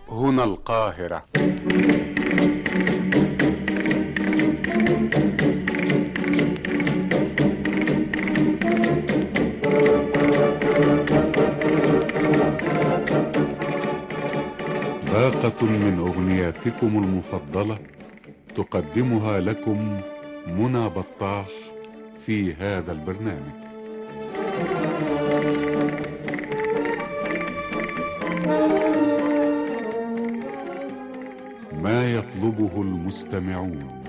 هنا القاهرة باقة من أغنياتكم المفضلة تقدمها لكم منى بطاح في هذا البرنامج ما يطلبه المستمعون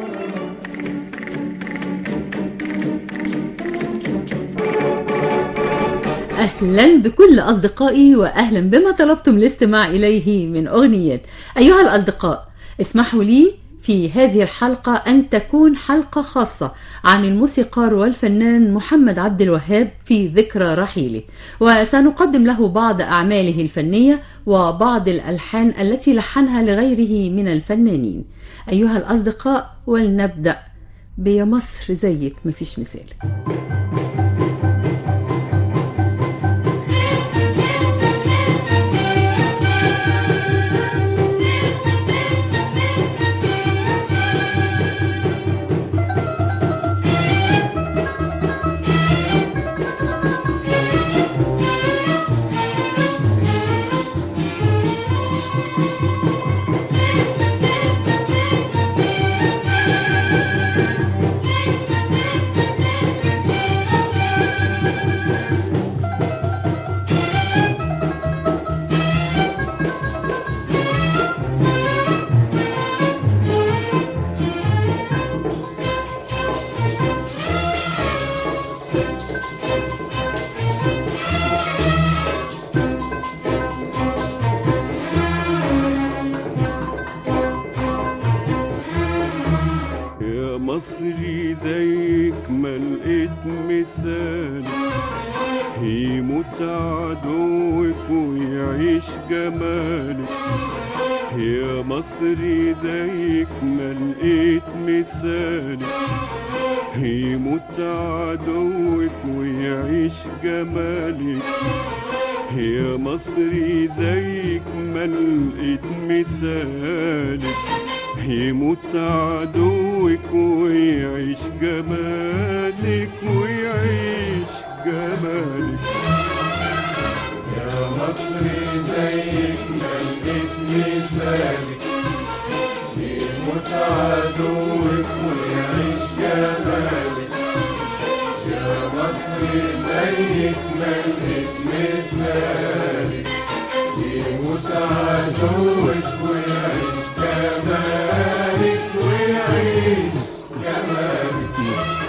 أهلا بكل أصدقائي وأهلا بما طلبتم الاستماع إليه من أغنيات أيها الأصدقاء اسمحوا لي في هذه الحلقة أن تكون حلقة خاصة عن الموسيقار والفنان محمد عبد الوهاب في ذكرى رحيله وسنقدم له بعض أعماله الفنية وبعض الألحان التي لحنها لغيره من الفنانين أيها الأصدقاء ولنبدأ بيا مصر زيك مفيش مثال يا مصري زيك ما لقيت مثال يموت عدوك ويعيش جمالك يا مصري زيك ما لقيت مثال يموت عدوك ويعيش جمالك يا مصري زيك ما لقيت مثالك يموت عدوك ويعيش جمالك ويعيش جمالك يا مصري زيك ما لقيت مثالك يموت عدوك ويعيش جمالك يا مصري زيك ما لقيت مثالك يموت عدوك ويعيش جمالك ويعيش جمالك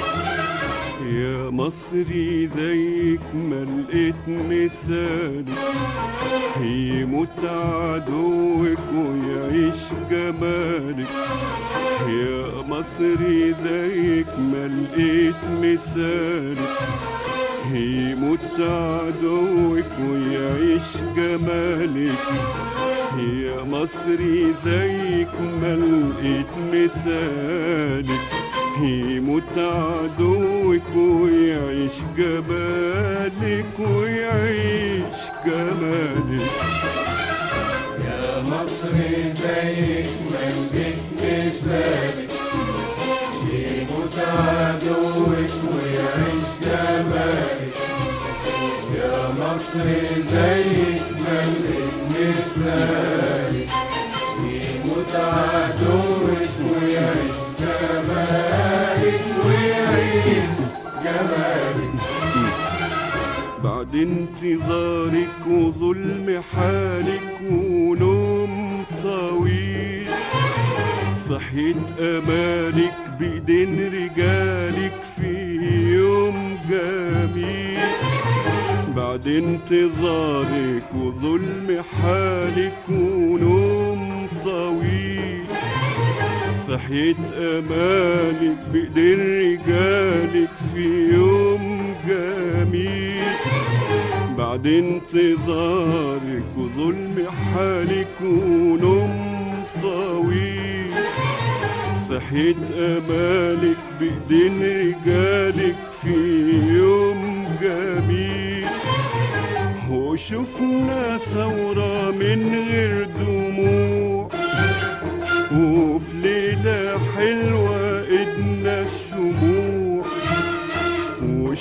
يا مصري زيك ما لقيت مثالك يموت عدوك ويعيش جمالك يا مصري زيك ما لقيت مثالك يموت عدوك ويعيش جمالك يا مصري زيك ما لقيت مثالك يموت عدوك ويعيش جمالك ويعيش جمالك يا مصري زيك ما لقيت مثالك يموت عدوك ويعيش جمالك يا مصري زيك ما لقيت مثالك يموت عدوك ويعيش جمالك ويعيش جمالك بعد انتظارك وظلم حالك ونوم طويل صحيت امالك بايدين رجالك في يوم جميل بعد انتظارك وظلم حالك ونوم طويل صحيت امالك بايدين رجالك في يوم جميل بعد انتظارك وظلم حالك ونوم طويل صحيت امالك بايدين رجالك في يوم جميل وشفنا ثورة من غير دموع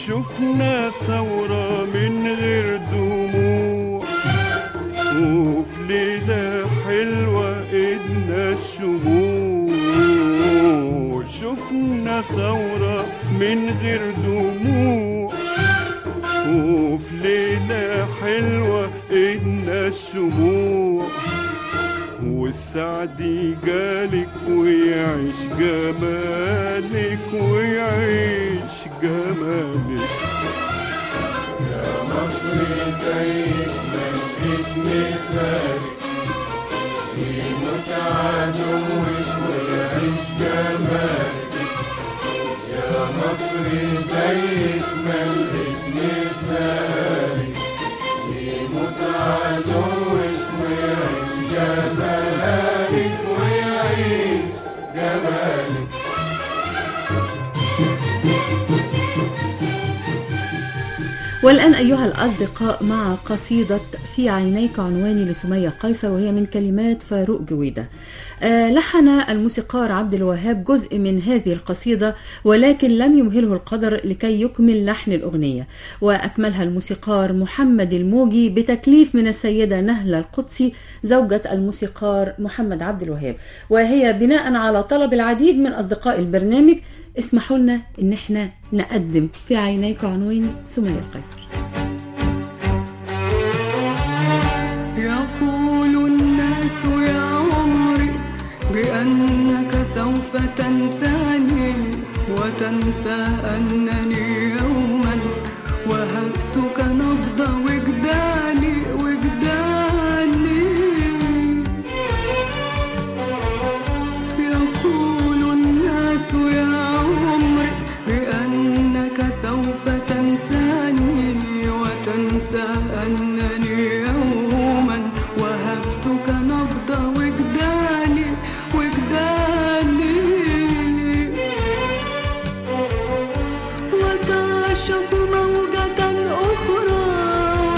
شفنا ثورة من غير دموع وفي ليلة حلوة إدنا الشموع شفنا ثورة من غير دموع وفي ليلة حلوة إدنا الشموع والسعد جالك ويعيش جمالك ويعيش جمالك يا مصر زيك ملكة مثالك يموت عدوك ويعيش جمالك يا مصر زيك ملكة مثالك يموت عدوك ويعيش جمالك ويعيش جمالك والآن أيها الأصدقاء مع قصيدة في عينيك عنواني لسمية قيصر وهي من كلمات فاروق جويدة آه، لحن الموسيقار عبد الوهاب جزء من هذه القصيدة ولكن لم يمهله القدر لكي يكمل لحن الأغنية وأكملها الموسيقار محمد الموجي بتكليف من السيدة نهلة القدسي زوجة الموسيقار محمد عبد الوهاب وهي بناء على طلب العديد من أصدقاء البرنامج اسمحوا لنا ان احنا نقدم في عينيك عنواني سمية القيصر يقول الناس يا عمري بأنك سوف تنساني وتنسى أنني يوما وهبتك نبض وجداني وجداني يقول الناس يا عمري بأنك سوف تنساني وتنسى أنني يوما وهبتك نبض وجداني وجداني وتعشق موجة أخرى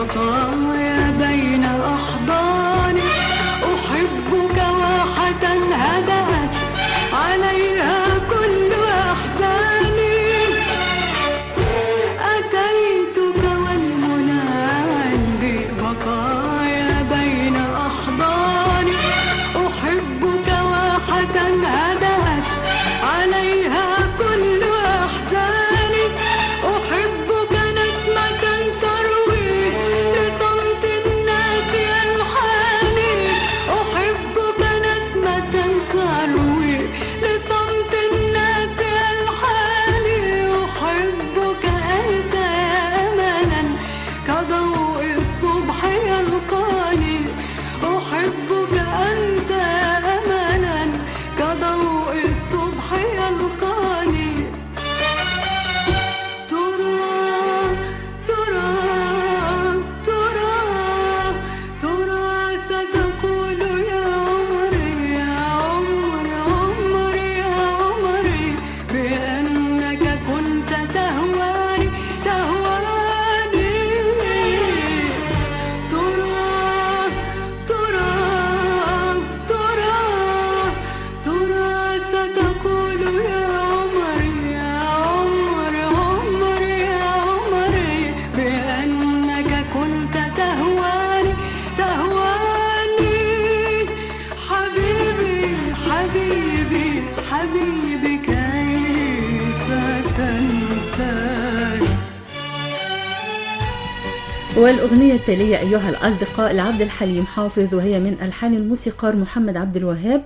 بقايا بين أحضاني أحبك واحة هدأت عليها كل أحزاني أتيتك والمنى عندي بقايا بين أحضاني أحبك واحة هدأت عليها كل أحزاني أحبك نسمة تروي لصمت الناس ألحاني أحبك نسمة تروي لصمت الناس ألحاني أحبك أنت يا أملا كضوء الصبح يلقاني أحبك أنت يا أملا كضوء الصبح يلقاني ترى ترى ترى ترى ستقول يا عمري يا عمر عمري يا عمري بأنك كنت تهواني تهواني ترى ترى ترى ترى ستقول يا عمري يا عمر عمري يا عمري بأنك كنت تهواني تهواني حبيبي حبيبي حبيبي كيف تنساني والأغنية التالية أيها الأصدقاء لعبد الحليم حافظ وهي من ألحان الموسيقار محمد عبد الوهاب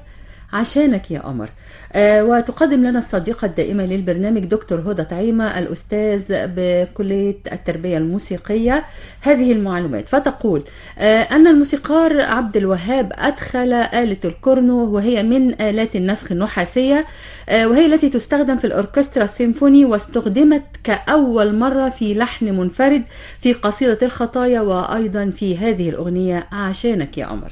عشانك يا قمر آه وتقدم لنا الصديقة الدائمة للبرنامج دكتور هدى طعيمة الأستاذ بكلية التربية الموسيقية هذه المعلومات فتقول آه أن الموسيقار عبد الوهاب أدخل آلة الكورنو وهي من آلات النفخ النحاسية آه وهي التي تستخدم في الأوركسترا السيمفوني واستخدمت كأول مرة في لحن منفرد في قصيدة الخطايا وأيضا في هذه الأغنية عشانك يا قمر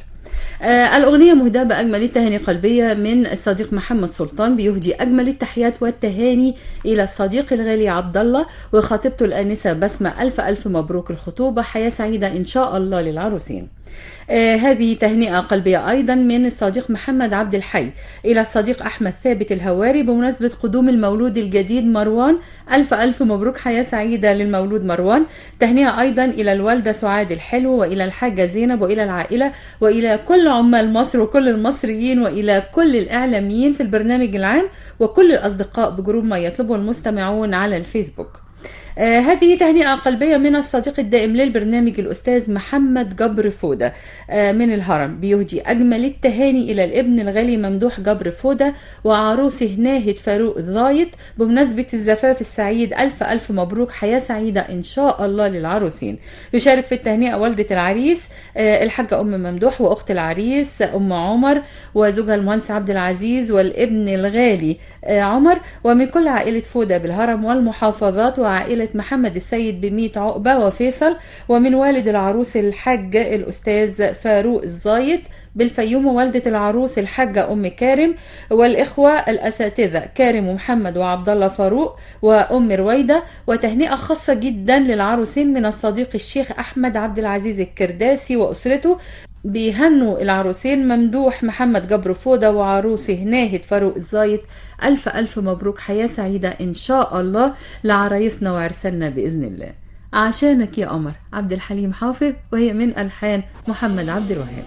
آه الأغنية مهداة بأجمل التهاني قلبية من الصديق محمد سلطان بيهدي أجمل التحيات والتهاني إلى الصديق الغالي عبد الله وخطيبته الآنسة بسمة ألف ألف مبروك الخطوبة حياة سعيدة إن شاء الله للعروسين آه هذه تهنئة قلبية أيضا من الصديق محمد عبد الحي إلى الصديق أحمد ثابت الهواري بمناسبة قدوم المولود الجديد مروان ألف ألف مبروك حياة سعيدة للمولود مروان تهنئة أيضا إلى الوالدة سعاد الحلو وإلى الحاجة زينب وإلى العائلة وإلى كل عمال مصر وكل المصريين وإلى كل الإعلاميين في البرنامج العام وكل الأصدقاء بجروب ما يطلبه المستمعون على الفيسبوك آه هذه تهنئة قلبية من الصديق الدائم للبرنامج الأستاذ محمد جبر فودة آه من الهرم بيهدي أجمل التهاني إلى الابن الغالي ممدوح جبر فودة وعروسه ناهد فاروق الضايط بمناسبة الزفاف السعيد ألف ألف مبروك حياة سعيدة إن شاء الله للعروسين يشارك في التهنئة والدة العريس آه الحاجة أم ممدوح وأخت العريس أم عمر وزوجها المهندس عبد العزيز والابن الغالي عمر ومن كل عائلة فودة بالهرم والمحافظات وعائلة محمد السيد بميت عقبة وفيصل ومن والد العروس الحاج الأستاذ فاروق الزايد بالفيوم ووالدة العروس الحاجة أم كارم والإخوة الأساتذة كارم ومحمد وعبد الله فاروق وأم رويدة وتهنئة خاصة جدا للعروسين من الصديق الشيخ أحمد عبد العزيز الكرداسي وأسرته بيهنوا العروسين ممدوح محمد جبر فودة وعروسه ناهد فاروق الزايد ألف ألف مبروك حياة سعيدة إن شاء الله لعرايسنا وعرسنا بإذن الله عشانك يا قمر عبد الحليم حافظ وهي من ألحان محمد عبد الوهاب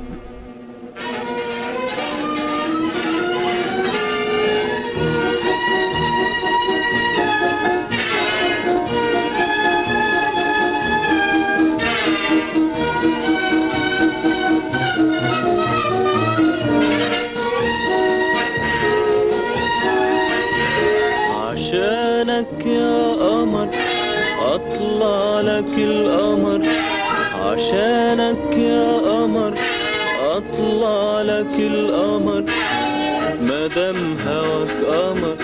عشانك يا قمر اطلع لك القمر عشانك يا قمر اطلع لك القمر مادام هواك قمر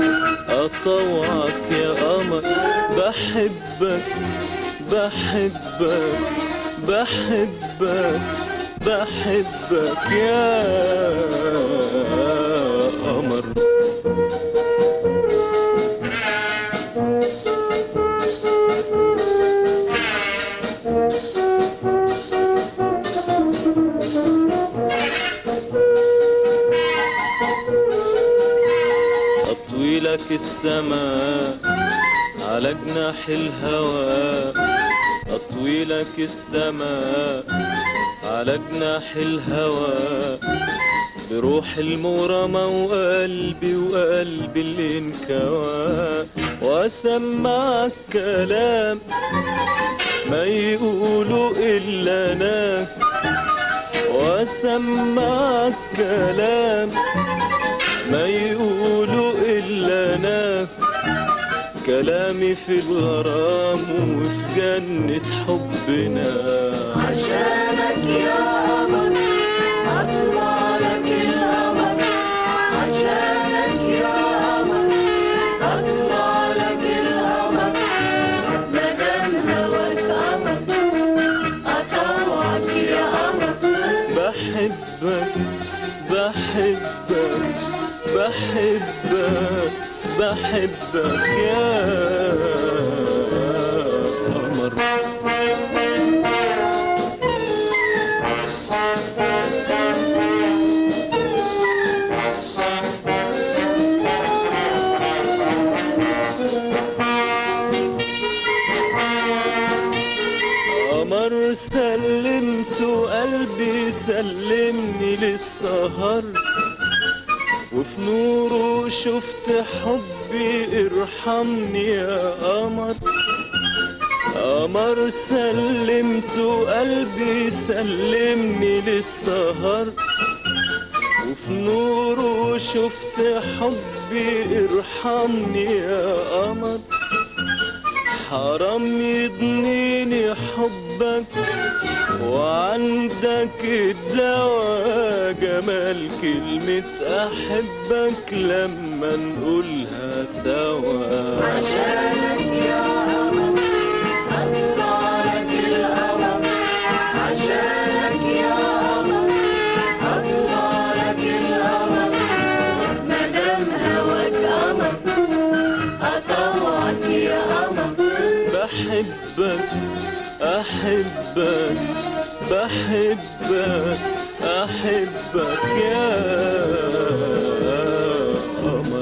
اطوعك يا قمر بحبك بحبك بحبك بحبك يا قمر السماء على جناح الهوى أطوي لك السماء على جناح الهوى بروح المغرمة وقلبي وقلبي اللي انكوى واسمعك كلام ما يقولوا إلا أنا واسمعك كلام ما يقولوا إلا أنا كلامي في الغرام وفي جنة حبنا عشانك يا قمر أطلع لك القمر عشانك يا قمر أطلع لك القمر مدام هواك قمر أطوعك يا قمر بحبك بحبك بحبك بحبك يا قمر قمر سلمت قلبي سلمني للسهر وفي نوره شفت حبي ارحمني يا قمر قمر سلمت قلبي سلمني للسهر وفي نوره شفت حبي ارحمني يا قمر حرام يضنيني حبك وعندك الدواء جمال كلمة أحبك لما نقولها سوا عشانك يا قمر أطلع لك القمر عشانك يا قمر أطلع لك القمر مدام هواك قمر أطوعك يا قمر بحبك أحبك بحبك أحبك يا قمر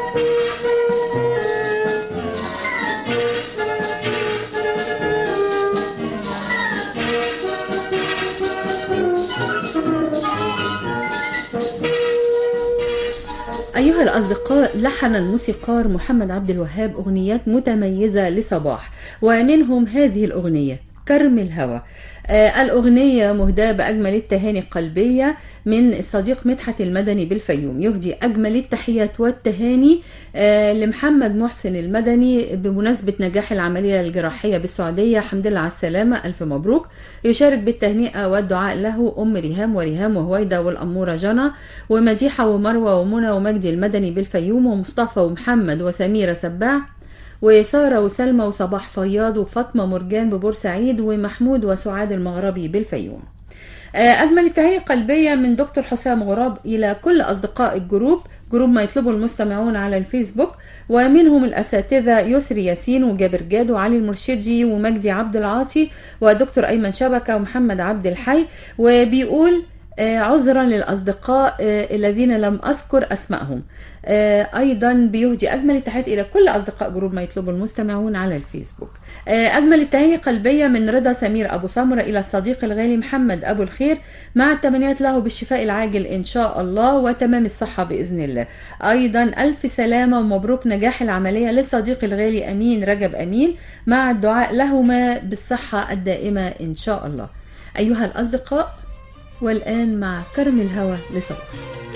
أيها الأصدقاء لحن الموسيقار محمد عبد الوهاب أغنيات متميزة لصباح ومنهم هذه الأغنية كرم الهوى آه الأغنية مهداة بأجمل التهاني القلبية من الصديق مدحت المدني بالفيوم يهدي أجمل التحيات والتهاني آه لمحمد محسن المدني بمناسبة نجاح العملية الجراحية بالسعودية الحمد لله على السلامة ألف مبروك يشارك بالتهنئة والدعاء له أم ريهام وريهام وهويدا والأمورة جنى ومديحة ومروة ومنى ومجدي المدني بالفيوم ومصطفى ومحمد وسميرة سباع وسارة وسلمى وصباح فياض وفاطمة مرجان ببورسعيد ومحمود وسعاد المغربي بالفيوم آه، أجمل التهاني القلبية من دكتور حسام غراب إلى كل أصدقاء الجروب جروب ما يطلبه المستمعون على الفيسبوك ومنهم الأساتذة يسري ياسين وجابر جاد وعلي المرشدي ومجدي عبد العاطي ودكتور أيمن شبكة ومحمد عبد الحي وبيقول آه، عذرا للأصدقاء آه، الذين لم أذكر أسمائهم آه، أيضا بيهدي أجمل التحيات إلى كل أصدقاء جروب ما يطلبه المستمعون على الفيسبوك آه، أجمل التهاني قلبية من رضا سمير أبو سمرة إلى الصديق الغالي محمد أبو الخير مع التمنيات له بالشفاء العاجل إن شاء الله وتمام الصحة بإذن الله أيضا ألف سلامة ومبروك نجاح العملية للصديق الغالي أمين رجب أمين مع الدعاء لهما بالصحة الدائمة إن شاء الله أيها الأصدقاء والآن مع كرم الهوى لصباح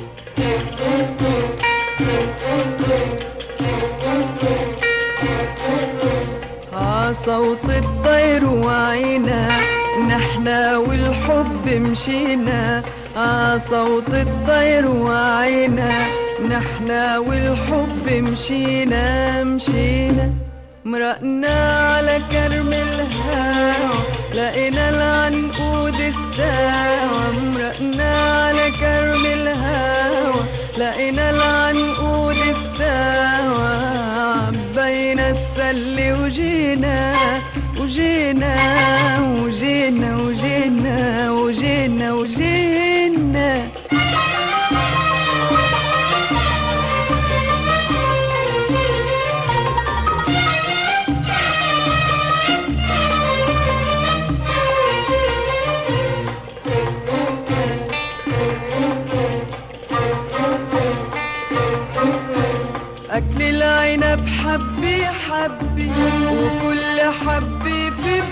عصوت الطير وعينا نحنا والحب مشينا عصوت الطير وعينا نحنا والحب مشينا مشينا مرقنا على كرم الهوى لقينا العنقود استوى مرقنا على كرم الهوى لقينا العنقود استوى عبينا السل وجينا وجينا وجينا وجينا وجينا وجينا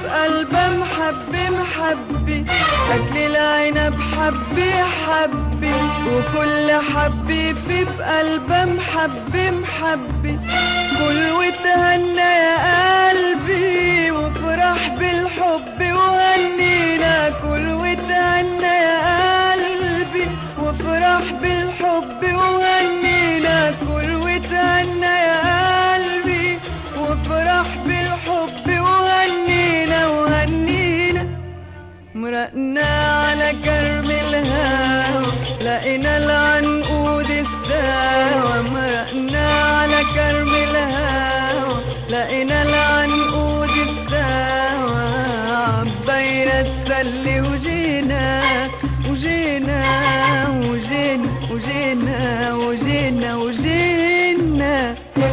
بقلبه محبي محبي أكل العنب حبي حبي وكل حبي في بقلبه محبي محبي كل وتهنى يا قلبي وافرح بالحب وهنينا كل وتهنى يا قلبي وافرح بالحب وهنينا كل وتهنى يا قلبي وافرح بالحب وهنينا وهنينا مرقنا على كرم الهوى لقينا العنقود استوى مرقنا على كرم الهوى لقينا العنقود استوى عبينا السل وجينا وجينا وجينا وجينا وجينا وجينا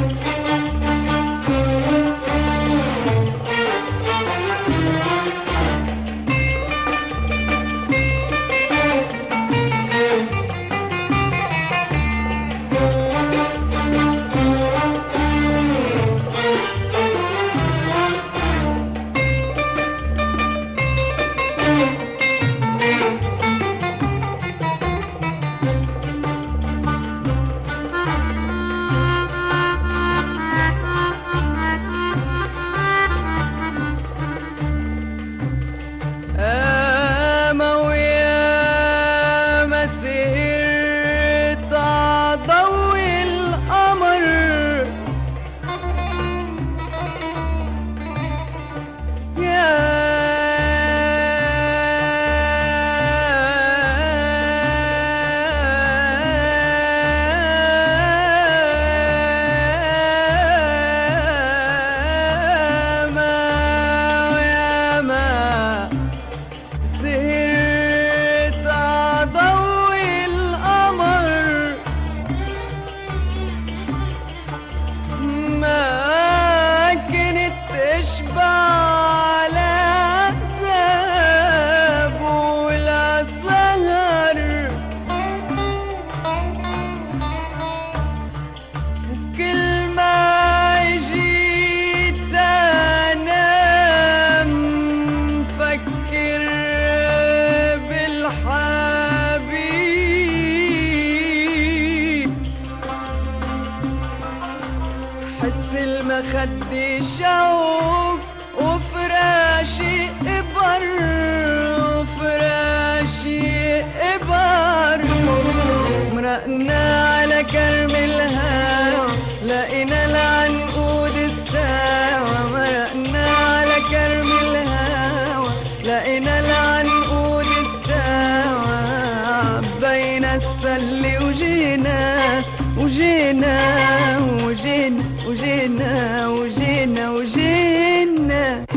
أما ويا ما سهرت عضو القمر يا ما ويا ما سهرت عضو القمر ما كنت تشبع على ذهب ولا سهر وكل ما جيت انام فكر بالحبيب حس المخد شوق وفراشي ابر وفراشي ابر مرقنا على كرم الهوى لقينا العنقود استوى مرقنا على كرم الهوى لقينا العنقود استوى عبينا السل وجينا وجينا وجينا وجينا وجينا وجينا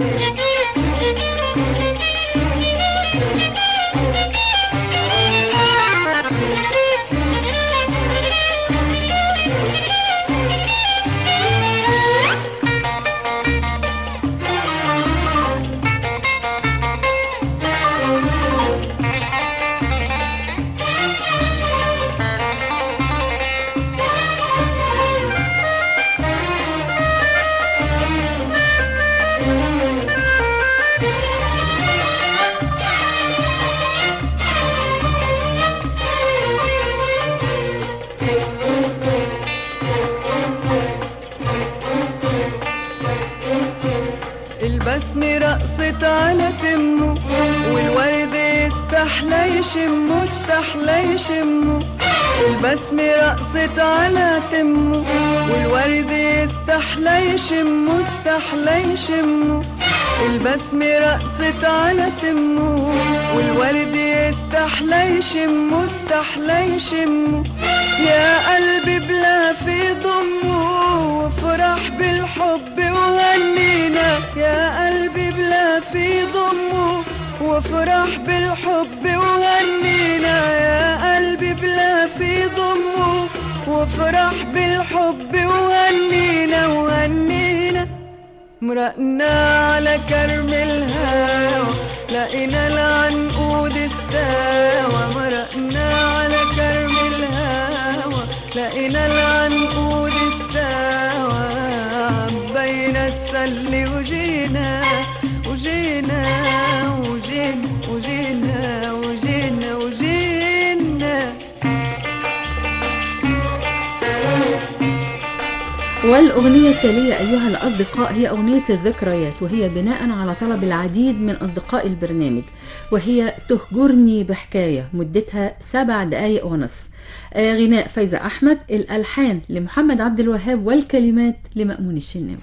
البسمة رقصت على تمه والورد استحلى يشمه استحلى يشمه البسمة رقصت على تمه والورد استحلى يشمه استحلى يشمه البسمة رقصت على تمه والورد استحلى يشمه استحلى يشمه يا قلبي بلا في ضمه وافرح بالحب وغنينا يا قلبي بلا في ضمه وافرح بالحب وغنينا يا قلبي بلا في ضمه وافرح بالحب وغنينا وغنينا مرقنا على كرم الهوى لقينا العنقود استوى مرقنا على كرم الهوى لقينا العنقود استوى بين السل وجينا وجينا وجينا وجينا وجينا وجينا وجينا والأغنية التالية أيها الأصدقاء هي أغنية الذكريات وهي بناء على طلب العديد من أصدقاء البرنامج وهي تهجرني بحكاية مدتها سبع دقايق ونصف آه، غناء فايزة أحمد الألحان لمحمد عبد الوهاب والكلمات لمأمون الشناوي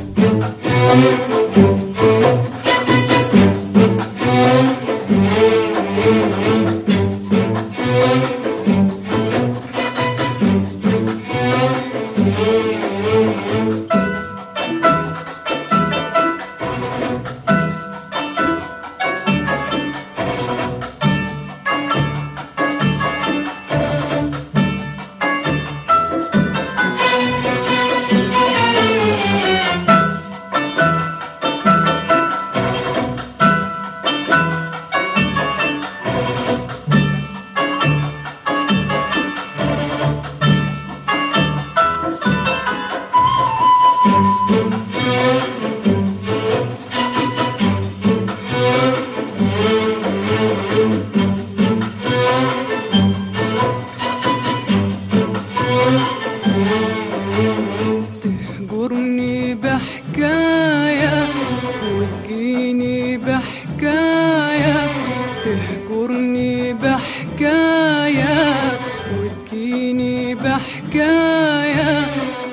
تهجرني بحكاية وتجيني بحكاية تهجرني بحكاية وتجيني بحكاية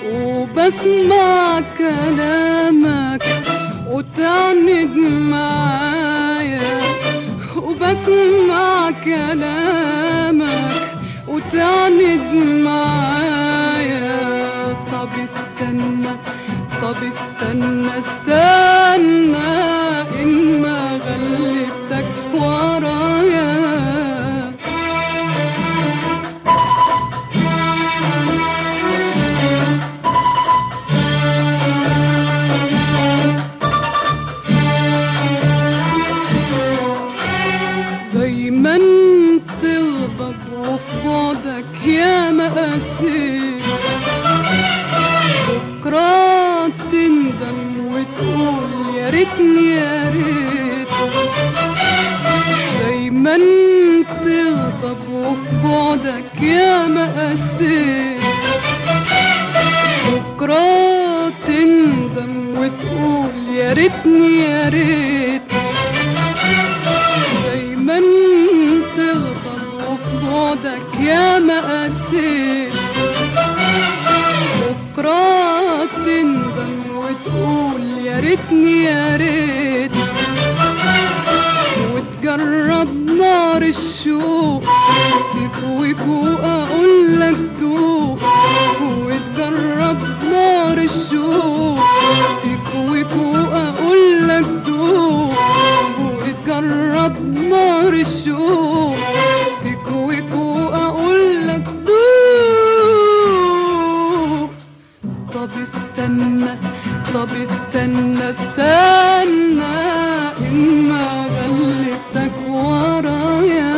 وبسمع كلامك وتعند معايا وبسمع كلامك وتعند معايا طب استنى طب استنى استنى إن ما غلبتك ورايا دايما تغضب وفي بعدك يا مقاسيت بكرة تندم وتقول يا ريتني يا ريت دايما تغضب وفي بعدك يا مقاسيت بكرة تندم وتقول يا ريتني يا ريت دايما تغضب وفي بعدك يا مقاسيت بكرة تندم وتقول يا ريتني يا ريت وتجرب نار الشوق تكويك واقول لك دوق وتجرب نار الشوق تكويك واقول لك دوق وتجرب نار الشوق تكويك واقول لك دوق طب استنى طب استنى استنى إما غلبتك ورايا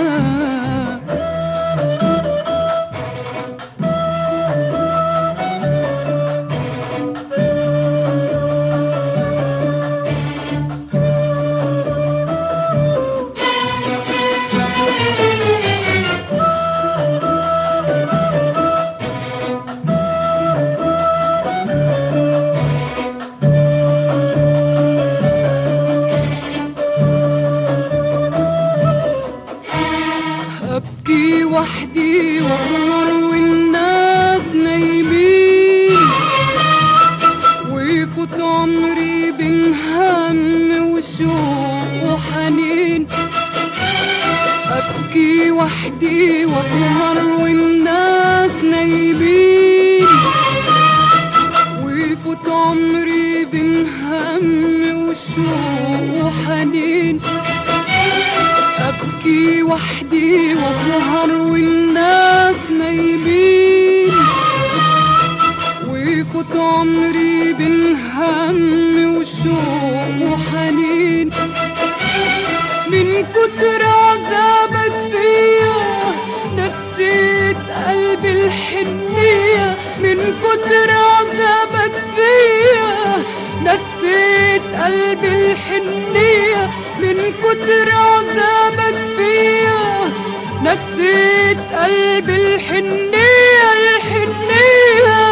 أبكي وحدي وأسهر والناس نايمين ويفوت عمري بين هم وشوق وحنين أبكي وحدي وأسهر والناس نايمين ويفوت عمري بين هم وشوق وحنين أبكي وحدي وأسهر والناس نايمين ويفوت عمري بين هم وشوق وحنين من كتر عذابك فيا نسيت قلبي الحنية من كتر عذابك فيا نسيت قلبي الحنية كتر عذابك فيا نسيت قلبي الحنية الحنية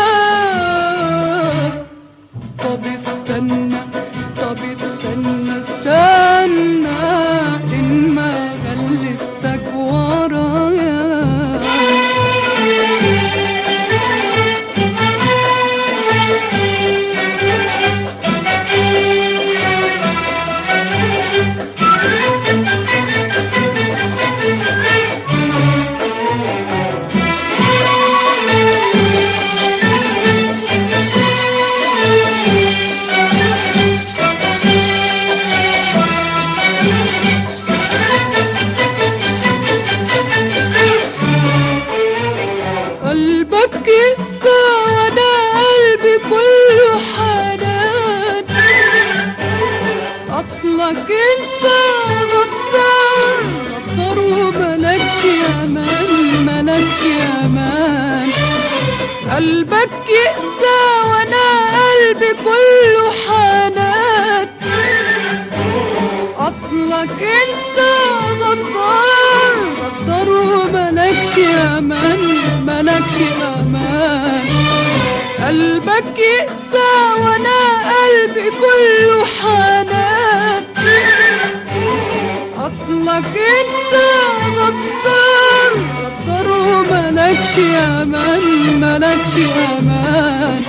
طب استنى طب استنى استنى إن ما غلبتك ورايا قلبك يقسى وانا قلبي كله حنان اصلك انت غدار غدار وملكش امان ملكش امان قلبك يقسى وانا قلبي كله حنان اصلك انت غدار غدار وملكش امان ملكش امان قلبك يقسى وانا قلبي كله حنان اصلك انت غدار غدار وملكش امان ملكش امان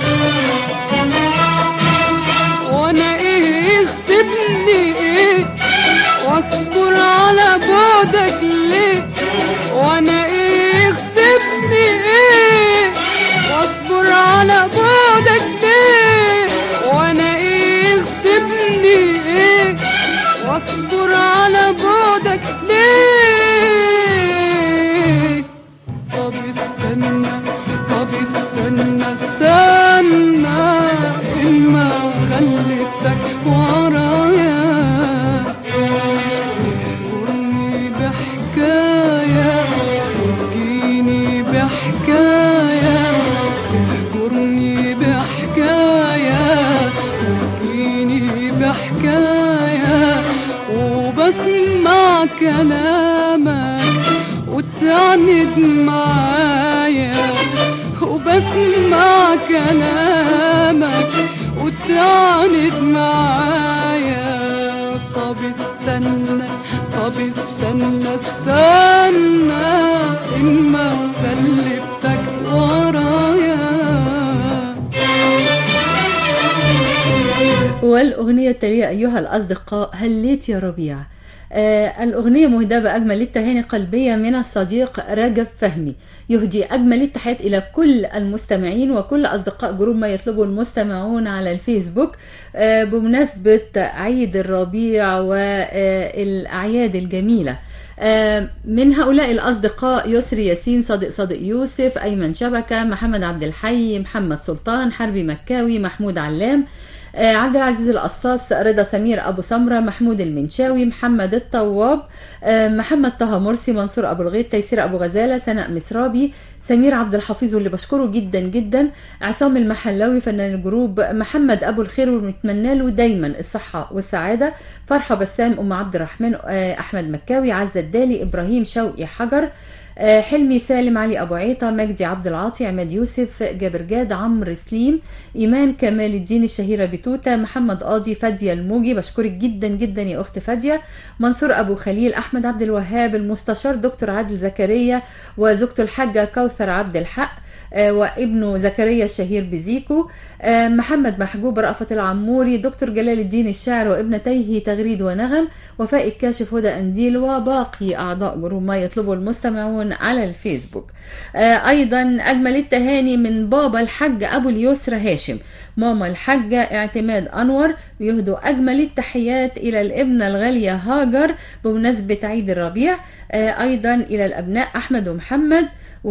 وانا ايه يغصبني ايه واصبر على بعدك ليه وانا ايه يغصبني ايه واصبر على بعدك ليه وانا ايه يغصبني ايه واصبر على بعدك ليه طب استنى طب استنى استنى إن ما غلبتك ورايا تهجرني بحكاية وتجيني بحكاية تهجرني بحكاية وتجيني بحكاية وبسمع كلامك وتعند معايا وبسمع كلامك وتعند معايا طب استنى طب استنى استنى إن ما غلبتك ورايا والأغنية التالية أيها الأصدقاء هليت يا ربيع آه الأغنية مهداة بأجمل التهاني قلبية من الصديق رجب فهمي يهدي أجمل التحيات إلى كل المستمعين وكل أصدقاء جروب ما يطلبه المستمعون على الفيسبوك آه بمناسبة عيد الربيع والأعياد الجميلة آه، من هؤلاء الأصدقاء يسري ياسين صادق صادق يوسف أيمن شبكة محمد عبد الحي محمد سلطان حربي مكاوي محمود علام آه، عبد العزيز القصاص رضا سمير ابو سمره محمود المنشاوي محمد الطواب آه، محمد طه مرسي منصور ابو الغيط تيسير ابو غزاله سناء مسرابي سمير عبد الحفيظ واللي بشكره جدا جدا عصام المحلاوي فنان الجروب محمد ابو الخير ونتمنى له دايما الصحه والسعاده فرحه بسام ام عبد الرحمن آه، احمد مكاوي عزه الدالي ابراهيم شوقي حجر آه، حلمي سالم علي ابو عيطه مجدي عبد العاطي عماد يوسف جابر جاد عمرو سليم ايمان كمال الدين الشهيره بتوته محمد قاضي فاديه الموجي بشكرك جدا جدا يا اخت فاديه منصور ابو خليل احمد عبد الوهاب المستشار دكتور عادل زكريا وزوجته الحاجه كوثر عبد الحق آه، وابنه زكريا الشهير بزيكو آه، محمد محجوب رأفت العموري دكتور جلال الدين الشاعر وابنتيه تغريد ونغم وفاء الكاشف هدى أنديل وباقي أعضاء جروب ما يطلبه المستمعون على الفيسبوك آه، أيضا أجمل التهاني من بابا الحاج أبو اليسرى هاشم ماما الحاجة اعتماد أنور بيهدوا أجمل التحيات إلى الابنة الغالية هاجر بمناسبة عيد الربيع آه، أيضا إلى الأبناء أحمد ومحمد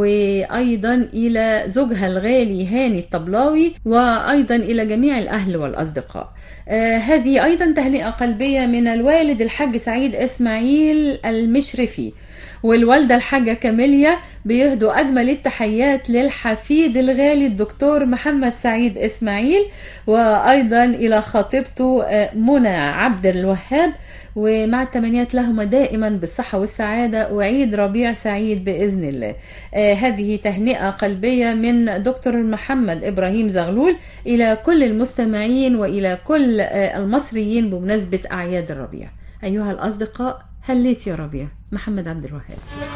وأيضا إلى زوجها الغالي هاني الطبلاوي وأيضا إلى جميع الأهل والأصدقاء آه هذه أيضا تهنئة قلبية من الوالد الحاج سعيد إسماعيل المشرفي والوالدة الحاجة كاميليا بيهدوا أجمل التحيات للحفيد الغالي الدكتور محمد سعيد إسماعيل وأيضا إلى خطيبته آه، منى عبد الوهاب ومع التمنيات لهما دائما بالصحة والسعادة وعيد ربيع سعيد بإذن الله آه هذه تهنئة قلبية من دكتور محمد إبراهيم زغلول إلى كل المستمعين وإلى كل آه المصريين بمناسبة أعياد الربيع أيها الأصدقاء هليت يا ربيع محمد عبد الوهاب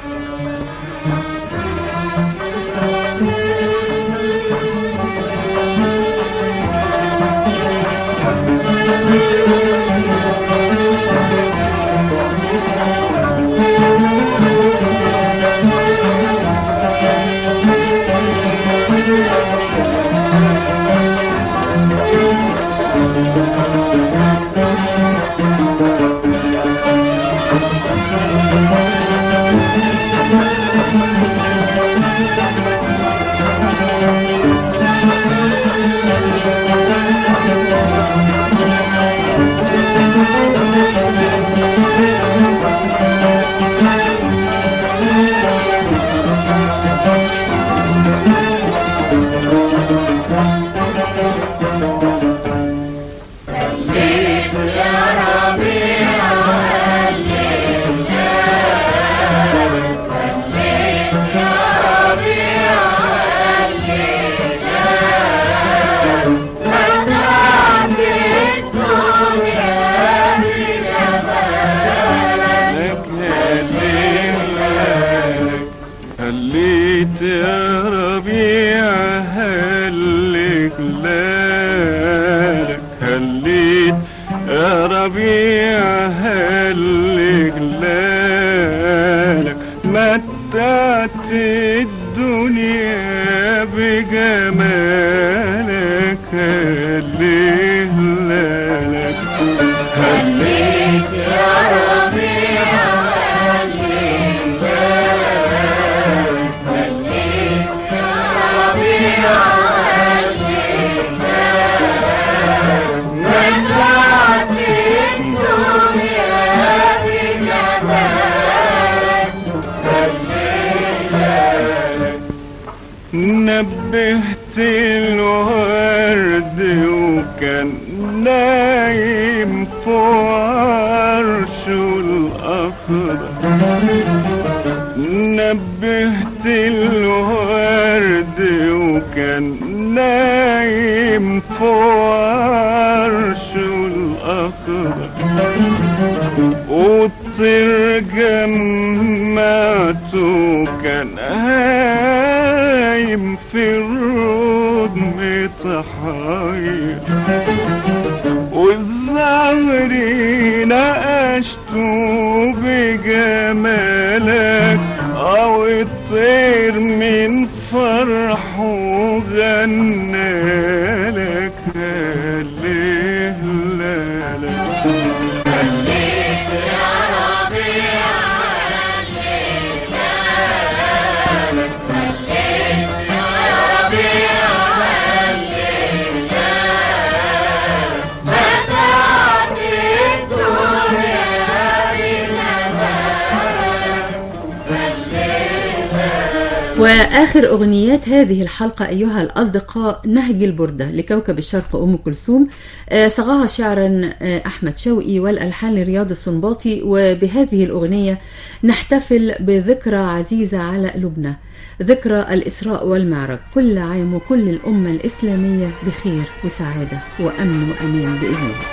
لك هليلك هليت يا ربيع هلك لك هليت يا ربيع هلك لك متعت الدنيا بجمالك هلك لك هليت نبهت الورد وكان نايم فوق عرشه الأخضر نبهت الورد وكان نايم فوق عرشه الأخضر والطير جمعته كان هايم في الرود متحير والزهر نقشته بجمالك أو الطير من فرحه غنالك هليه لالك وآخر أغنيات هذه الحلقة أيها الأصدقاء نهج البردة لكوكب الشرق أم كلثوم آه، صغاها شعرا آه، أحمد شوقي والألحان لرياض السنباطي وبهذه الأغنية نحتفل بذكرى عزيزة على قلوبنا ذكرى الإسراء والمعراج كل عام وكل الأمة الإسلامية بخير وسعادة وأمن وأمان بإذن الله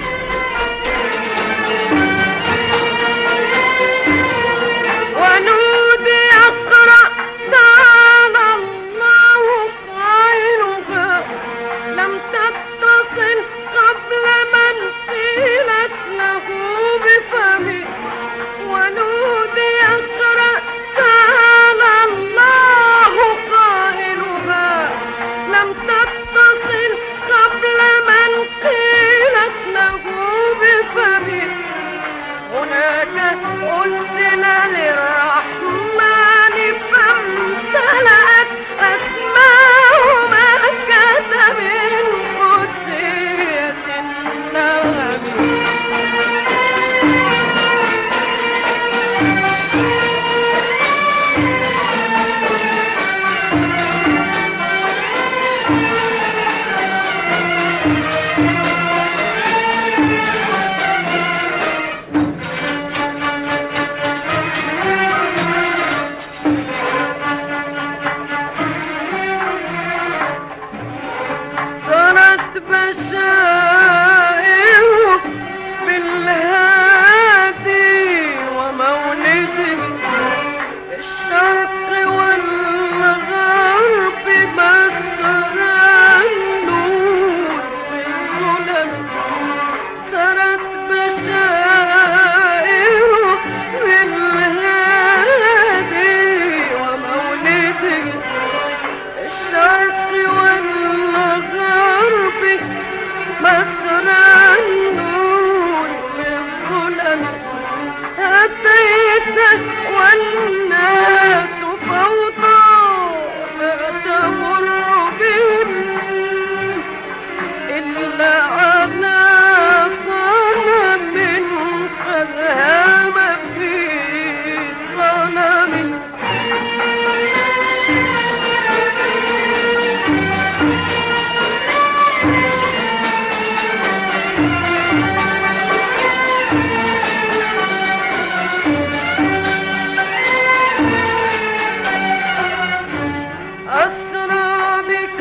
ونودي اقرا تعالى الله خيرها لم تتصل قبل من قيلت له بفمي ونودي اقرا تعالى الله قائلها لم تتصل قبل من قيلت له بفمي هناك أذن للرحمن فامتلأت أسماء مكة من قدسية النغم والناس فوضى لا تمر بهم إلا على صنم قد هام في صنم أسرى بك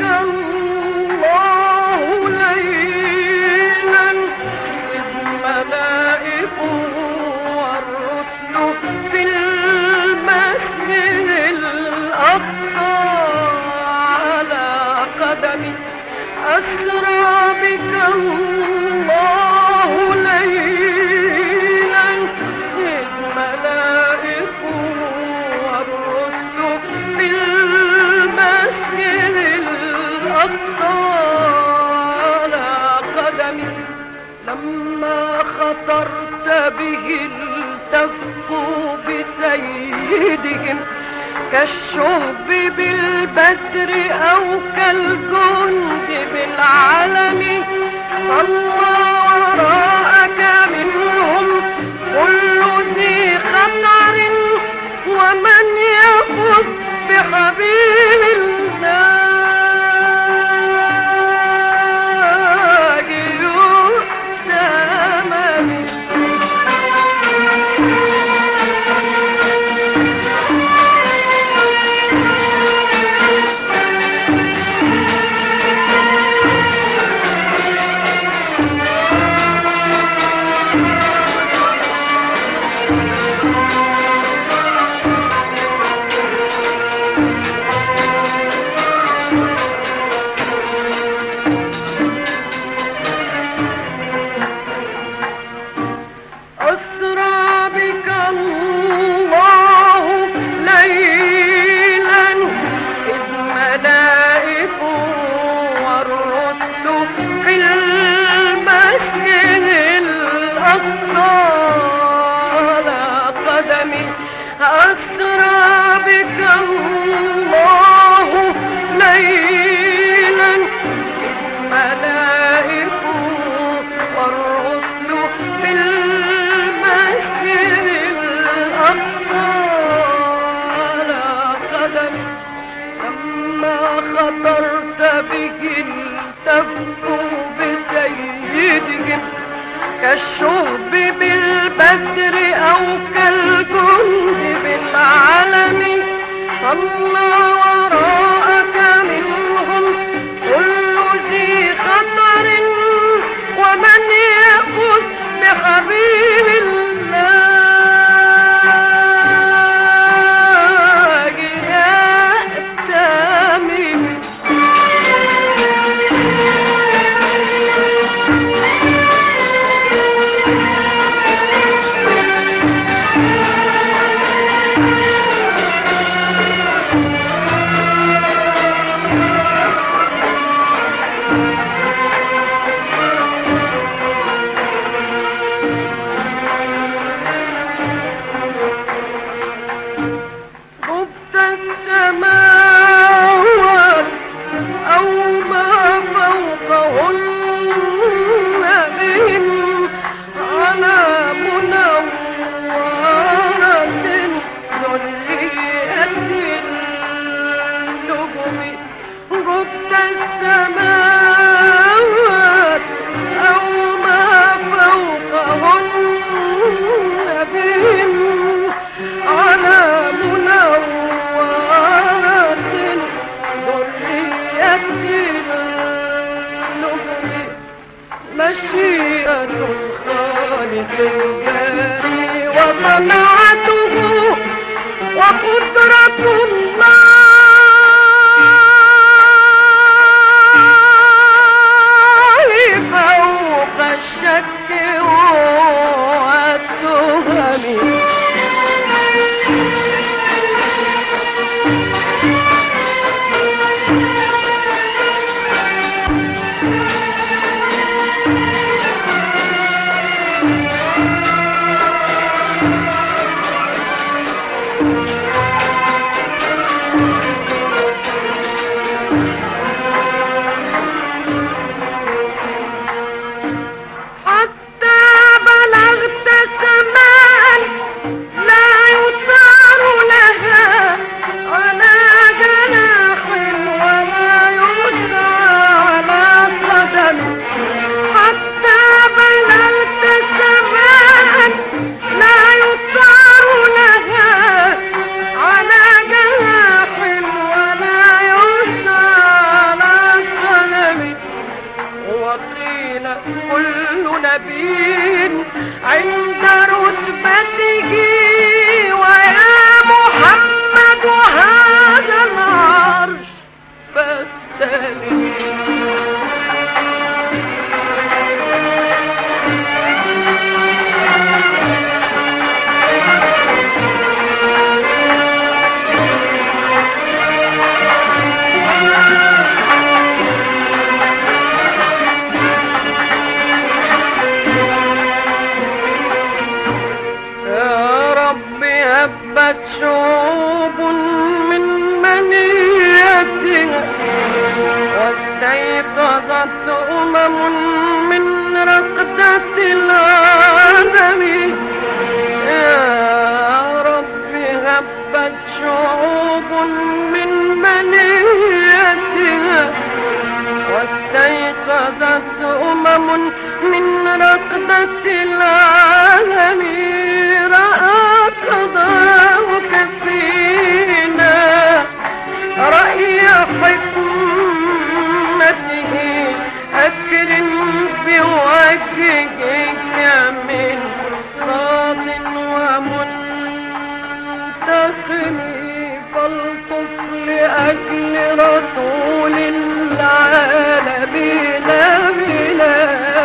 الله ليلا إذ ملائك والرسل في المسجد الأقصى على قدمي أسرى بك الله ليلا إذ ملائك والرسل في المسجد الأقصى على قدمي لما خطرت به التفوا بسيدهم كالشهب بالبدر أو كالجند بالعلم صلى وراءك منهم كل ذي خطر ومن يفز بحبيب الله يؤتمن أسرى بك الله ليلا إذ ملائك والرسل في المسجد الأقصى على قدمي أسرى بك الله ليلا إذ ملائك والرسل في المسجد الأقصى على قدمي لما خطرت به التفوا بسيدهم كالشهب بالبدر أو كالجند بالعلم صلى وراءك منهم كل ذي خطر ومن يأخذ بحبيب الله يأتمن غبت السماوات أو ما فوقهن بهم على منورة ذرية النجم غبت السماوات أو ما فوقهن بهم على منورة ذرية النجم مشيئة الخالق الباري وصنعته وقدرة الله فوق الشك والتهم هبت شعوب من منيتها واستيقظت أمم من رقدة العالم يا رب هبت شعوب من منيتها واستيقظت أمم من رقدة العالم رأى قضاءك فينا رأي حكمته أكرم بوجهك من راض ومنتقم فالطف لأجل رسول العالمين بنا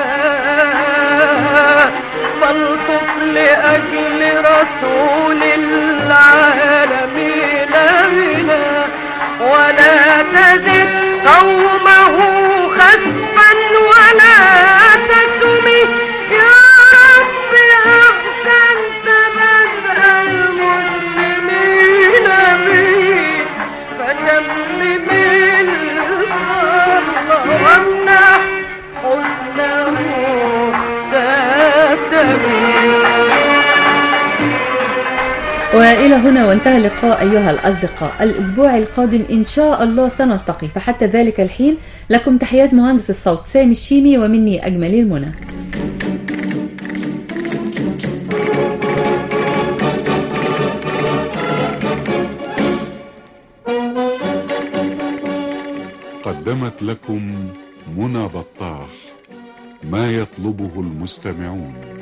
فالطف لأجل رسول العالمين بنا ولا تزد قومه خسفا ولا تسمي يا رب أحسنت بدء المسلمين به فتمم الفضل وامنح حسنه تتبين وإلى هنا وانتهى اللقاء أيها الأصدقاء الأسبوع القادم إن شاء الله سنلتقي فحتى ذلك الحين لكم تحيات مهندس الصوت سامي الشيمي ومني أجمل المنى قدمت لكم منى بطاح ما يطلبه المستمعون